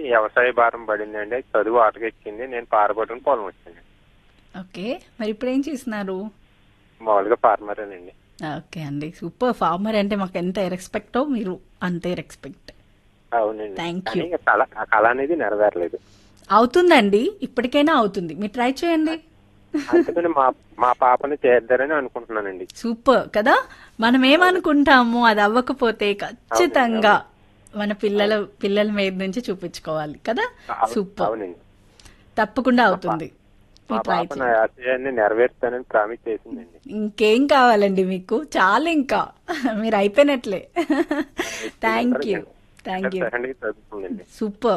వ్యవసాయ భారం పడిందండి చదువు ఆటకెక్కింది నేను పారబట్టుకుని పొలం వచ్చాను ఓకే మరి ఇప్పుడు ఏం చేస్తున్నారు మామూలుగా ఫార్మరేనండి ఓకే అండి సూపర్ ఫార్మర్ అంటే మాకు ఎంత రెస్పెక్టో మీరు అంతే రెస్పెక్ట్ అవునండి Thank కానీ you. ఇక కళ ఆ కళ అనేది నెరవేరలేదు అవుతుందండి ఇప్పటికైనా అవుతుంది మీరు ట్రై చేయండి అందుకని మా మా పాపని చేద్దారని అనుకుంటున్నానండి సూపర్ కదా మనం ఏమనుకుంటామో అది అవ్వకపోతే ఖచ్చితంగా మన పిల్లల పిల్లల మీద నుంచి చూపించుకోవాలి కదా అవు- సూపర్ అవునండి తప్పకుండా అవుతుంది మా మీరు ట్రై పాప నా ఆశయాన్ని నెరవేరుస్తానని ప్రామిస్ చేసిందండి ఇంకేం కావాలండి మీకు చాలా ఇంకా మీరు అయిపోయినట్లే thank you thank you second చదువుతుందండి సూపర్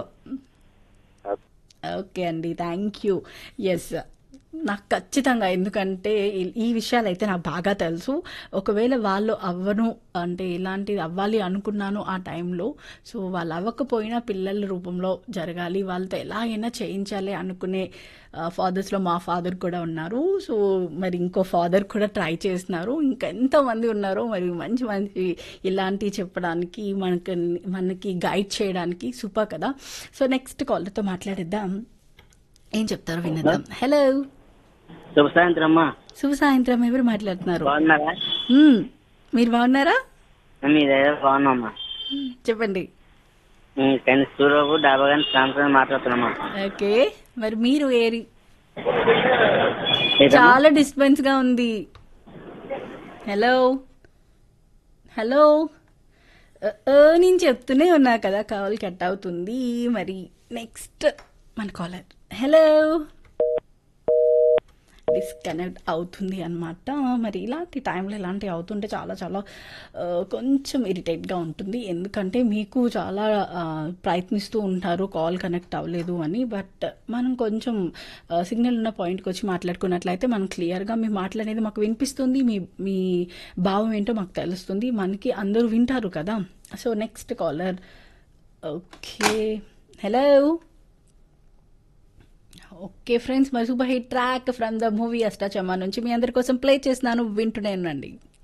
ఓకే అండి థ్యాంక్ యూ ఎస్ నాకు ఖచ్చితంగా ఎందుకంటే ఈ- ఈ విషయాలు అయితే నాకు బాగా తెలుసు ఒకవేళ వాళ్ళు అవ్వను అంటే ఇలాంటిది అవ్వాలి అనుకున్నాను ఆ టైంలో సో వాళ్ళు అవ్వకపోయినా పిల్లల రూపంలో జరగాలి వాళ్ళతో ఎలాగైనా చేయించాలి అనుకునే ఫాదర్స్లో మా ఫాదర్ కూడా ఉన్నారు సో మరి ఇంకో ఫాదర్ కూడా ట్రై చేస్తున్నారు ఇంకా ఎంతమంది ఉన్నారో మరి మంచి మంచి ఇలాంటివి చెప్పడానికి మనకి మనకి గైడ్ చేయడానికి సూపర్ కదా సో నెక్స్ట్ కాలర్తో మాట్లాడిద్దాం ఏం చెప్తారో వినేద్దాం హలో శుభ సాయంత్రం అమ్మా శుభ సాయంత్రం ఎవరు మాట్లాడుతున్నారు బాగున్నారా మ్మ్. మీరు బాగున్నారా మీ దగ్గర బాగున్నామ్మా మ్మ్. చెప్పండి కానీ సూరబాబు డాబా కానీ ప్రాంతం మాట్లాడుతున్నామ్మా ఓకే మరి మీరు ఏరి ఏదమ్మా? చాలా డిస్టర్బెన్స్ గా ఉంది హలో హలో అ, అ, నేను చెప్తూనే ఉన్నా కదా కాల్ కట్ అవుతుంది మరి నెక్స్ట్ మన కాలర్ హలో డిస్కనెక్ట్ అవుతుంది అనమాట మరి ఇలాంటి టైంలో ఇలాంటివి అవుతుంటే చాలా చాలా ఆ, కొంచెం ఇరిటేట్గా ఉంటుంది ఎందుకంటే మీకు చాలా ఆ, ప్రయత్నిస్తూ ఉంటారు కాల్ కనెక్ట్ అవ్వలేదు అని బట్ మనం కొంచెం సిగ్నల్ ఉన్న పాయింట్కి వచ్చి మాట్లాడుకున్నట్లయితే మనం క్లియర్గా మీ మాట్లాడేది మాకు వినిపిస్తుంది మీ మీ భావం ఏంటో మాకు తెలుస్తుంది మనకి అందరూ వింటారు కదా so next caller okay hello okay friends మరి super hit track from the movie Ashtachamma నుంచి మీ అందరి కోసం ప్లే చేస్తున్నాను వింటూనే ఉండండి